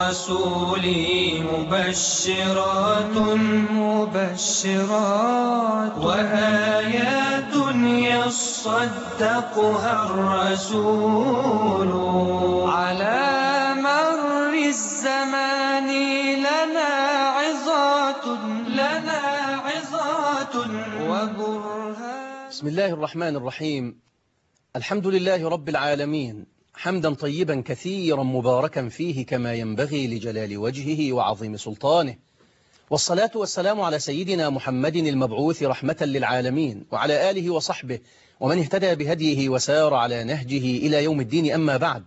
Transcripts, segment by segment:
رسولي مبشرات مبشرات وآيات يصدقها الرسول على مر الزمان لنا عظات لنا عظات وبرهان بسم الله الرحمن الرحيم الحمد لله رب العالمين حمدا طيبا كثيرا مباركا فيه كما ينبغي لجلال وجهه وعظيم سلطانه والصلاة والسلام على سيدنا محمد المبعوث رحمة للعالمين وعلى آله وصحبه ومن اهتدى بهديه وسار على نهجه إلى يوم الدين أما بعد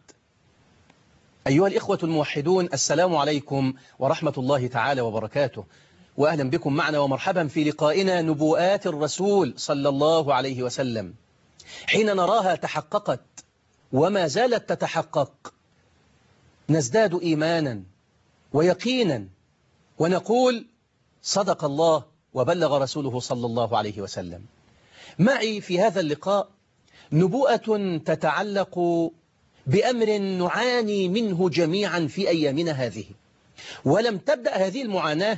أيها الإخوة الموحدون السلام عليكم ورحمة الله تعالى وبركاته وأهلا بكم معنا ومرحبا في لقائنا نبوءات الرسول صلى الله عليه وسلم حين نراها تحققت وما زالت تتحقق نزداد إيمانا ويقينا ونقول صدق الله وبلغ رسوله صلى الله عليه وسلم معي في هذا اللقاء نبوءة تتعلق بأمر نعاني منه جميعا في أيامنا هذه ولم تبدأ هذه المعاناة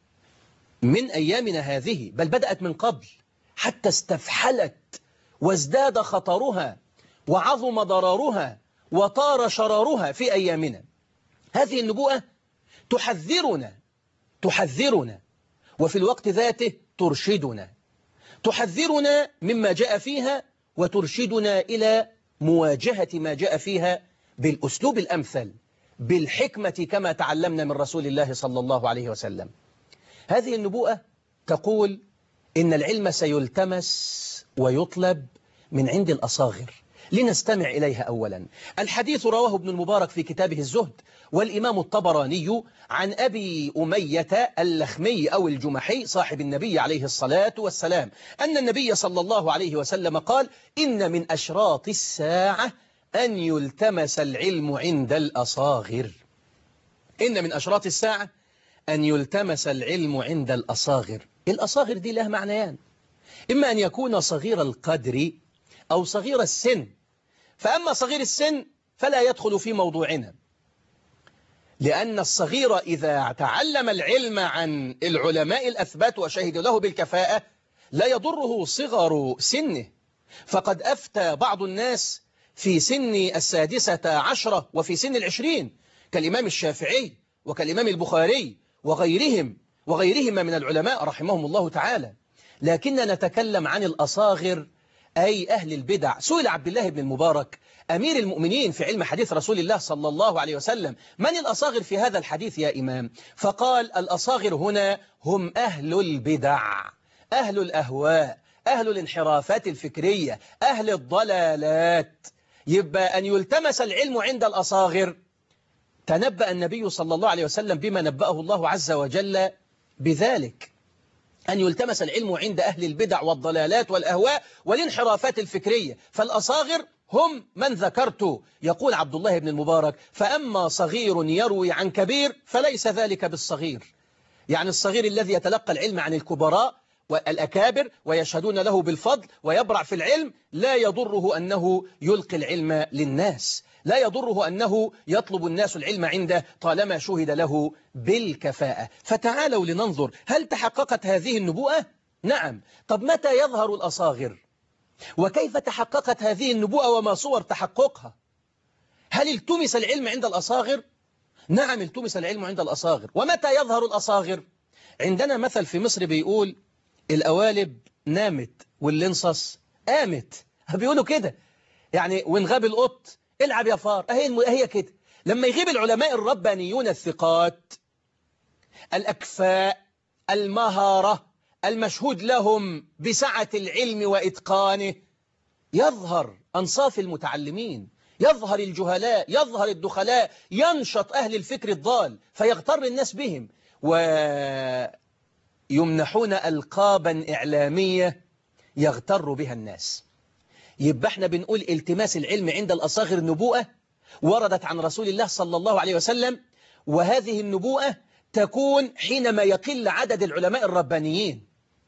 من أيامنا هذه بل بدأت من قبل حتى استفحلت وازداد خطرها وعظم ضررها وطار شرارها في أيامنا هذه النبوءة تحذرنا تحذرنا وفي الوقت ذاته ترشدنا تحذرنا مما جاء فيها وترشدنا إلى مواجهة ما جاء فيها بالأسلوب الأمثل بالحكمة كما تعلمنا من رسول الله صلى الله عليه وسلم هذه النبوءة تقول إن العلم سيلتمس ويطلب من عند الأصاغر لنستمع إليها أولا الحديث رواه ابن المبارك في كتابه الزهد والإمام الطبراني عن أبي أمية اللخمي أو الجمحي صاحب النبي عليه الصلاة والسلام أن النبي صلى الله عليه وسلم قال إن من أشراط الساعة أن يلتمس العلم عند الأصاغر إن من أشراط الساعة أن يلتمس العلم عند الأصاغر الأصاغر دي لها معنيان إما أن يكون صغير القدر أو صغير السن فأما صغير السن فلا يدخل في موضوعنا لأن الصغير إذا تعلم العلم عن العلماء الأثبات وشهدوا له بالكفاءة لا يضره صغر سنه فقد أفتى بعض الناس في سن السادسة عشرة وفي سن العشرين كالإمام الشافعي وكالإمام البخاري وغيرهم وغيرهما من العلماء رحمهم الله تعالى لكننا نتكلم عن الأصاغر أي أهل البدع سئل عبد الله بن المبارك أمير المؤمنين في علم حديث رسول الله صلى الله عليه وسلم من الأصاغر في هذا الحديث يا إمام فقال الأصاغر هنا هم أهل البدع أهل الأهواء أهل الانحرافات الفكرية أهل الضلالات يبقى أن يلتمس العلم عند الأصاغر تنبأ النبي صلى الله عليه وسلم بما نبأه الله عز وجل بذلك أن يلتمس العلم عند أهل البدع والضلالات والأهواء والانحرافات الفكرية فالأصاغر هم من ذكرت يقول عبد الله بن المبارك فأما صغير يروي عن كبير فليس ذلك بالصغير يعني الصغير الذي يتلقى العلم عن الكبراء والأكابر ويشهدون له بالفضل ويبرع في العلم لا يضره أنه يلقي العلم للناس لا يضره أنه يطلب الناس العلم عنده طالما شهد له بالكفاءة فتعالوا لننظر هل تحققت هذه النبوءة؟ نعم طب متى يظهر الأصاغر؟ وكيف تحققت هذه النبوءة وما صور تحققها؟ هل التمس العلم عند الأصاغر؟ نعم التمس العلم عند الأصاغر ومتى يظهر الأصاغر؟ عندنا مثل في مصر بيقول الأوالب نامت واللنصص قامت بيقولوا كده يعني وإن غاب القط العب يا فار أهي, هي كده لما يغيب العلماء الربانيون الثقات الأكفاء المهارة المشهود لهم بسعة العلم وإتقانه يظهر أنصاف المتعلمين يظهر الجهلاء يظهر الدخلاء ينشط أهل الفكر الضال فيغتر الناس بهم ويمنحون ألقابا إعلامية يغتر بها الناس يبقى احنا بنقول التماس العلم عند الأصاغر نبوءة وردت عن رسول الله صلى الله عليه وسلم وهذه النبوءة تكون حينما يقل عدد العلماء الربانيين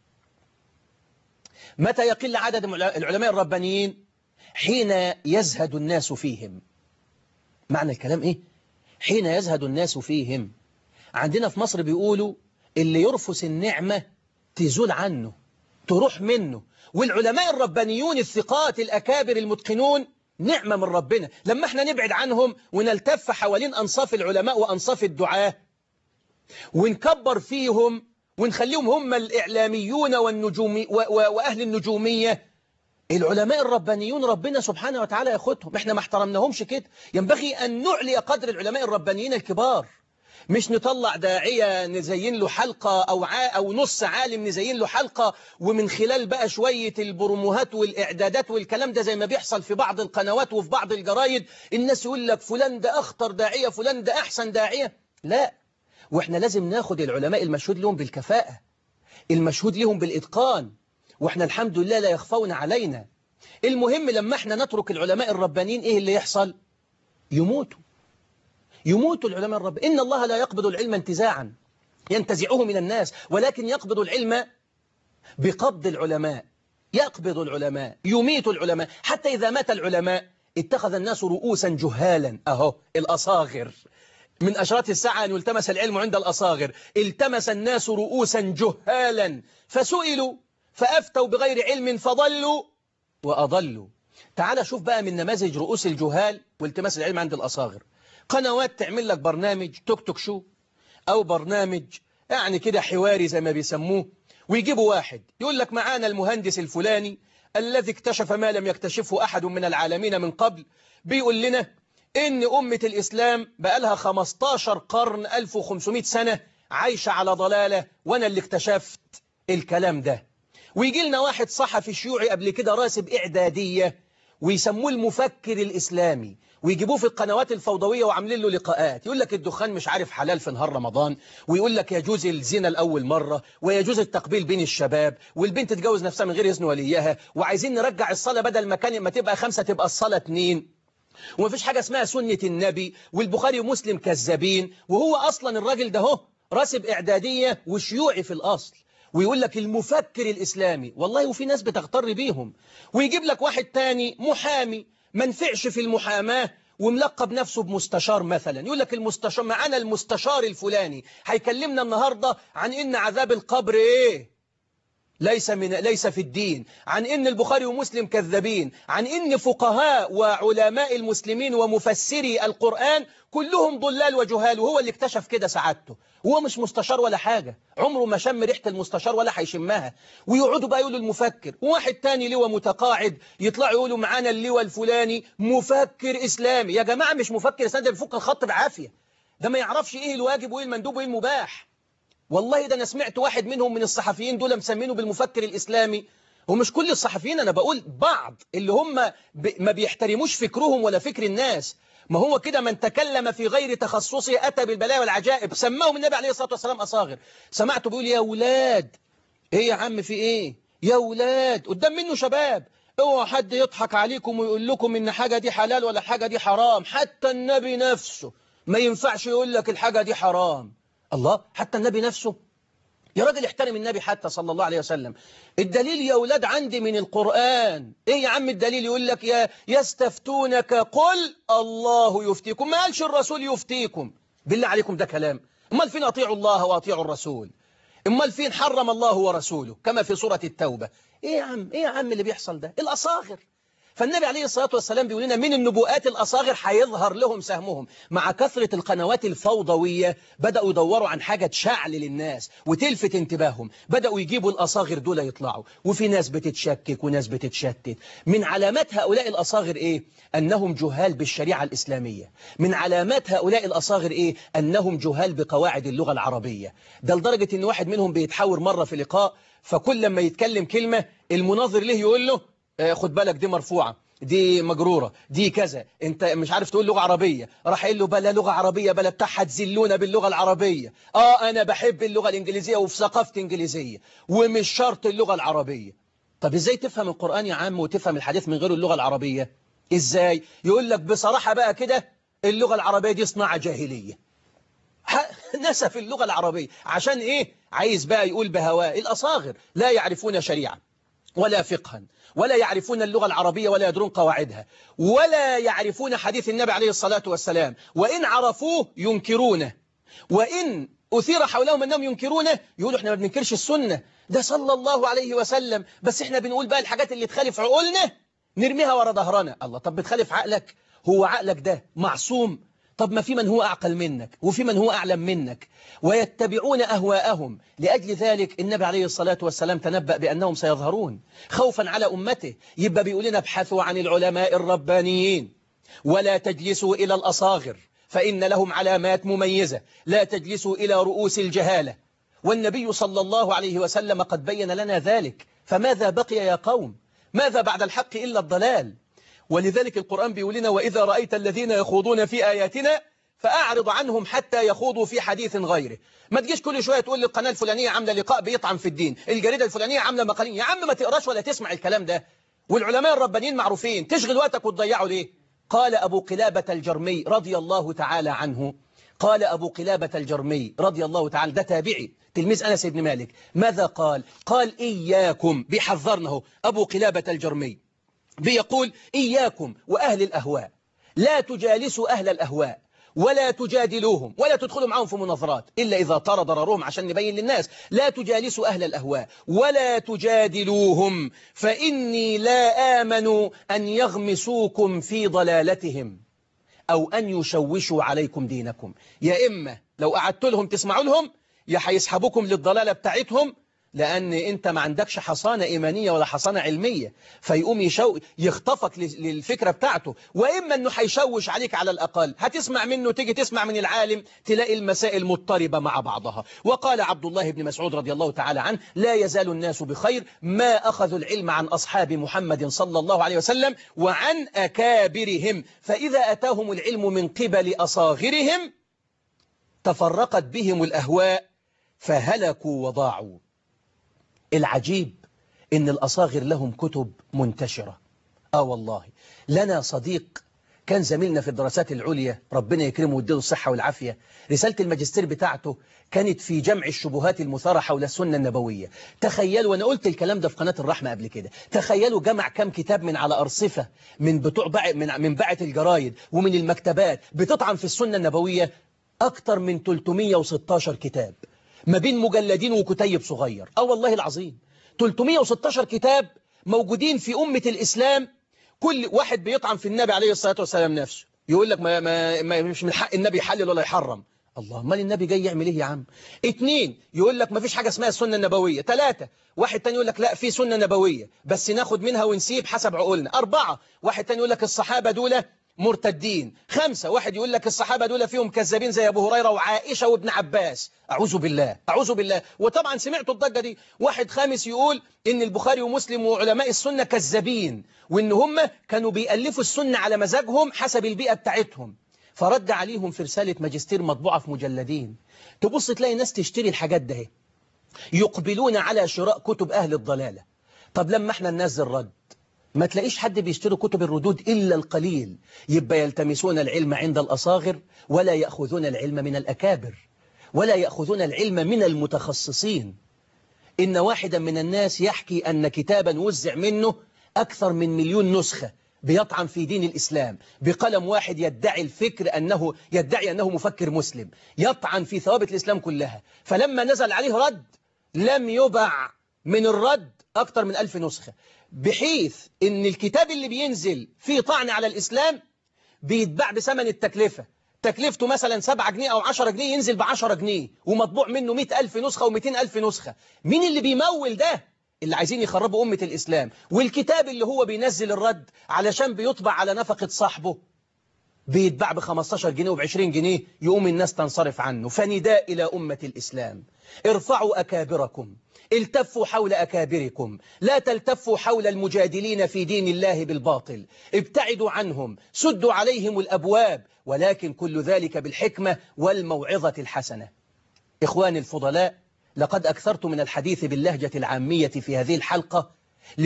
متى يقل عدد العلماء الربانيين حين يزهد الناس فيهم معنى الكلام إيه؟ حين يزهد الناس فيهم عندنا في مصر بيقولوا اللي يرفس النعمة تزول عنه تروح منه والعلماء الربانيون الثقات الأكابر المتقنون نعمة من ربنا لما احنا نبعد عنهم ونلتف حوالين أنصاف العلماء وأنصاف الدعاة ونكبر فيهم ونخليهم هم الإعلاميون والنجوم و و وأهل النجومية العلماء الربانيون ربنا سبحانه وتعالى ياخدهم احنا ما احترمناهمش كده ينبغي أن نعلي قدر العلماء الربانيين الكبار مش نطلع داعية نزين له حلقة أو, ع... أو نص عالم نزين له حلقة ومن خلال بقى شوية البروموهات والإعدادات والكلام ده زي ما بيحصل في بعض القنوات وفي بعض الجرايد الناس يقول لك فلان ده أخطر داعية فلان ده أحسن داعية لا وإحنا لازم ناخد العلماء المشهود لهم بالكفاءة المشهود لهم بالإتقان وإحنا الحمد لله لا يخفون علينا المهم لما احنا نترك العلماء الربانيين إيه اللي يحصل يموتوا يموت العلماء الرب إن الله لا يقبض العلم انتزاعا ينتزعه من الناس ولكن يقبض العلم بقبض العلماء يقبض العلماء يميت العلماء حتى إذا مات العلماء اتخذ الناس رؤوسا جهالا أهو الأصاغر من أشراط الساعة أن يلتمس العلم عند الأصاغر التمس الناس رؤوسا جهالا فسئلوا فأفتوا بغير علم فضلوا وأضلوا تعال شوف بقى من نماذج رؤوس الجهال والتماس العلم عند الأصاغر قنوات تعمل لك برنامج توك توك شو أو برنامج يعني كده حواري زي ما بيسموه ويجيبوا واحد يقول لك معانا المهندس الفلاني الذي اكتشف ما لم يكتشفه أحد من العالمين من قبل بيقول لنا إن أمة الإسلام بقالها 15 قرن 1500 سنة عايشة على ضلالة وأنا اللي اكتشفت الكلام ده ويجي لنا واحد صحفي شيوعي قبل كده راسب إعدادية ويسموه المفكر الإسلامي ويجيبوه في القنوات الفوضوية وعاملين له لقاءات يقول لك الدخان مش عارف حلال في نهار رمضان ويقول لك يجوز الزنا الأول مرة ويجوز التقبيل بين الشباب والبنت تتجوز نفسها من غير إذن وليها وعايزين نرجع الصلاة بدل ما كان ما تبقى خمسة تبقى الصلاة اتنين ومفيش حاجة اسمها سنة النبي والبخاري ومسلم كذابين وهو أصلا الراجل ده هو راسب إعدادية وشيوعي في الأصل ويقول لك المفكر الإسلامي والله وفي ناس بتغتر بيهم ويجيب لك واحد تاني محامي ما نفعش في المحاماة وملقب نفسه بمستشار مثلا يقول لك المستشار معانا المستشار الفلاني هيكلمنا النهاردة عن إن عذاب القبر إيه ليس من ليس في الدين عن إن البخاري ومسلم كذابين عن إن فقهاء وعلماء المسلمين ومفسري القرآن كلهم ضلال وجهال وهو اللي اكتشف كده سعادته هو مش مستشار ولا حاجة عمره ما شم ريحة المستشار ولا هيشمها ويقعدوا بقى يقولوا المفكر وواحد تاني لواء متقاعد يطلعوا يقولوا معانا اللواء الفلاني مفكر إسلامي يا جماعة مش مفكر إسلامي ده بيفك الخط بعافية ده ما يعرفش إيه الواجب وإيه المندوب وإيه المباح والله ده أنا سمعت واحد منهم من الصحفيين دول مسمينه بالمفكر الإسلامي ومش كل الصحفيين أنا بقول بعض اللي هم ب... ما بيحترموش فكرهم ولا فكر الناس ما هو كده من تكلم في غير تخصصه أتى بالبلايا والعجائب سماهم النبي عليه الصلاة والسلام أصاغر سمعته بيقول يا ولاد إيه يا عم في إيه يا ولاد قدام منه شباب اوعى حد يضحك عليكم ويقول لكم إن حاجة دي حلال ولا حاجة دي حرام حتى النبي نفسه ما ينفعش يقول لك الحاجة دي حرام الله حتى النبي نفسه يا راجل احترم النبي حتى صلى الله عليه وسلم الدليل يا أولاد عندي من القرآن إيه يا عم الدليل يقول لك يا يستفتونك قل الله يفتيكم ما قالش الرسول يفتيكم بالله عليكم ده كلام امال فين أطيعوا الله وأطيعوا الرسول امال فين حرم الله ورسوله كما في سورة التوبة إيه يا عم إيه يا عم اللي بيحصل ده الأصاغر فالنبي عليه الصلاة والسلام بيقول لنا من النبوءات الأصاغر هيظهر لهم سهمهم مع كثرة القنوات الفوضوية بدأوا يدوروا عن حاجة تشعل للناس وتلفت انتباههم بدأوا يجيبوا الأصاغر دول يطلعوا وفي ناس بتتشكك وناس بتتشتت من علامات هؤلاء الأصاغر إيه؟ أنهم جهال بالشريعة الإسلامية من علامات هؤلاء الأصاغر إيه؟ أنهم جهال بقواعد اللغة العربية ده لدرجة أن واحد منهم بيتحاور مرة في لقاء فكل لما يتكلم كلمة المناظر له يقول له خد بالك دي مرفوعة دي مجرورة دي كذا انت مش عارف تقول لغة عربية راح قال له بلا لغة عربية بلا بتاعها تزلونا باللغة العربية اه انا بحب اللغة الانجليزية وفي ثقافتي انجليزية ومش شرط اللغة العربية طب ازاي تفهم القرآن يا عم وتفهم الحديث من غير اللغة العربية ازاي يقول لك بصراحة بقى كده اللغة العربية دي صناعة جاهلية نسف اللغة العربية عشان ايه عايز بقى يقول بهواه الأصاغر لا يعرفون شريعة ولا فقها ولا يعرفون اللغة العربية ولا يدرون قواعدها ولا يعرفون حديث النبي عليه الصلاة والسلام وإن عرفوه ينكرونه وإن أثير حولهم أنهم ينكرونه يقولوا احنا ما بننكرش السنة ده صلى الله عليه وسلم بس احنا بنقول بقى الحاجات اللي تخالف عقولنا نرميها ورا ظهرنا الله طب بتخالف عقلك هو عقلك ده معصوم طب ما في من هو أعقل منك وفي من هو أعلم منك ويتبعون أهواءهم لأجل ذلك النبي عليه الصلاة والسلام تنبأ بأنهم سيظهرون خوفا على أمته يبقى بيقول لنا ابحثوا عن العلماء الربانيين ولا تجلسوا إلى الأصاغر فإن لهم علامات مميزة لا تجلسوا إلى رؤوس الجهالة والنبي صلى الله عليه وسلم قد بين لنا ذلك فماذا بقي يا قوم ماذا بعد الحق إلا الضلال ولذلك القرآن بيقول لنا وإذا رأيت الذين يخوضون في آياتنا فأعرض عنهم حتى يخوضوا في حديث غيره ما تجيش كل شوية تقول لي القناة الفلانية عاملة لقاء بيطعن في الدين الجريدة الفلانية عاملة مقالين يا عم ما تقراش ولا تسمع الكلام ده والعلماء الربانيين معروفين تشغل وقتك وتضيعه ليه قال أبو قلابة الجرمي رضي الله تعالى عنه قال أبو قلابة الجرمي رضي الله تعالى ده تابعي تلميذ أنس بن مالك ماذا قال قال إياكم بيحذرنه أبو قلابة الجرمي بيقول إياكم وأهل الأهواء لا تجالسوا أهل الأهواء ولا تجادلوهم ولا تدخلوا معهم في مناظرات إلا إذا طار ضررهم عشان نبين للناس لا تجالسوا أهل الأهواء ولا تجادلوهم فإني لا آمن أن يغمسوكم في ضلالتهم أو أن يشوشوا عليكم دينكم يا إما لو قعدت لهم تسمعوا لهم يا هيسحبوكم للضلالة بتاعتهم لأن أنت ما عندكش حصانة إيمانية ولا حصانة علمية فيقوم يشو يخطفك للفكرة بتاعته وإما أنه هيشوش عليك على الأقل هتسمع منه تيجي تسمع من العالم تلاقي المسائل مضطربة مع بعضها وقال عبد الله بن مسعود رضي الله تعالى عنه لا يزال الناس بخير ما أخذوا العلم عن أصحاب محمد صلى الله عليه وسلم وعن أكابرهم فإذا أتاهم العلم من قبل أصاغرهم تفرقت بهم الأهواء فهلكوا وضاعوا العجيب إن الأصاغر لهم كتب منتشرة آه والله لنا صديق كان زميلنا في الدراسات العليا ربنا يكرمه ويديله الصحة والعافية رسالة الماجستير بتاعته كانت في جمع الشبهات المثارة حول السنة النبوية تخيلوا وأنا قلت الكلام ده في قناة الرحمة قبل كده تخيلوا جمع كم كتاب من على أرصفة من بتوع بع من من باعة الجرايد ومن المكتبات بتطعن في السنة النبوية أكتر من 316 كتاب ما بين مجلدين وكتيب صغير اه والله العظيم 316 كتاب موجودين في أمة الإسلام كل واحد بيطعن في النبي عليه الصلاة والسلام نفسه يقول لك ما, ما, ما مش من حق النبي يحلل ولا يحرم الله مال النبي جاي يعمل ايه يا عم اتنين يقول لك ما فيش حاجة اسمها السنة النبوية تلاتة واحد تاني يقول لك لا في سنة نبوية بس ناخد منها ونسيب حسب عقولنا أربعة واحد تاني يقول لك الصحابة دول مرتدين خمسة واحد يقول لك الصحابة دول فيهم كذابين زي أبو هريرة وعائشة وابن عباس أعوذ بالله أعوذ بالله وطبعا سمعتوا الضجة دي واحد خامس يقول إن البخاري ومسلم وعلماء السنة كذابين وإن هم كانوا بيألفوا السنة على مزاجهم حسب البيئة بتاعتهم فرد عليهم في رسالة ماجستير مطبوعة في مجلدين تبص تلاقي ناس تشتري الحاجات ده يقبلون على شراء كتب أهل الضلالة طب لما احنا ننزل رد ما تلاقيش حد بيشتري كتب الردود إلا القليل يبقى يلتمسون العلم عند الأصاغر ولا يأخذون العلم من الأكابر ولا يأخذون العلم من المتخصصين إن واحدا من الناس يحكي أن كتابا وزع منه أكثر من مليون نسخة بيطعن في دين الإسلام بقلم واحد يدعي الفكر أنه يدعي أنه مفكر مسلم يطعن في ثوابت الإسلام كلها فلما نزل عليه رد لم يبع من الرد أكثر من ألف نسخة بحيث ان الكتاب اللي بينزل فيه طعن على الإسلام بيتباع بثمن التكلفة تكلفته مثلا 7 جنيه أو 10 جنيه ينزل ب 10 جنيه ومطبوع منه 100 ألف نسخة و200 ألف نسخة مين اللي بيمول ده؟ اللي عايزين يخربوا أمة الإسلام والكتاب اللي هو بينزل الرد علشان بيطبع على نفقة صاحبه بيتباع ب 15 جنيه وب 20 جنيه يقوم الناس تنصرف عنه فنداء إلى أمة الإسلام ارفعوا أكابركم التفوا حول أكابركم لا تلتفوا حول المجادلين في دين الله بالباطل ابتعدوا عنهم سدوا عليهم الأبواب ولكن كل ذلك بالحكمة والموعظة الحسنة إخواني الفضلاء لقد أكثرت من الحديث باللهجة العامية في هذه الحلقة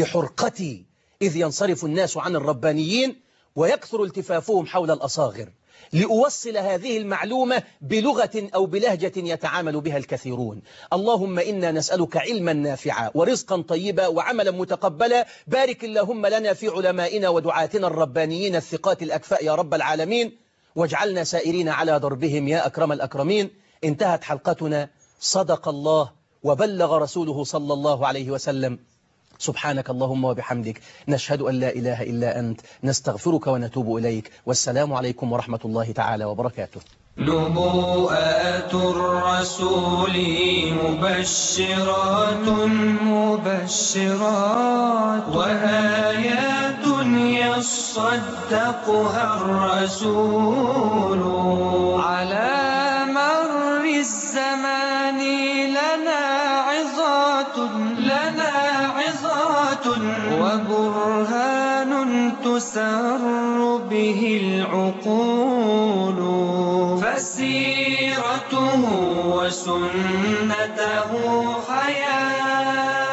لحرقتي إذ ينصرف الناس عن الربانيين ويكثر التفافهم حول الأصاغر لأوصل هذه المعلومة بلغة أو بلهجة يتعامل بها الكثيرون اللهم إنا نسألك علما نافعا ورزقا طيبا وعملا متقبلا بارك اللهم لنا في علمائنا ودعاتنا الربانيين الثقات الأكفاء يا رب العالمين واجعلنا سائرين على ضربهم يا أكرم الأكرمين انتهت حلقتنا صدق الله وبلغ رسوله صلى الله عليه وسلم سبحانك اللهم وبحمدك نشهد أن لا إله إلا أنت نستغفرك ونتوب إليك والسلام عليكم ورحمة الله تعالى وبركاته نبوءات الرسول مبشرات مبشرات وآيات يصدقها الرسول على مر الزمان لنا عظات لنا عظات وبرهان تسر به العقول فسيرته وسنته حياه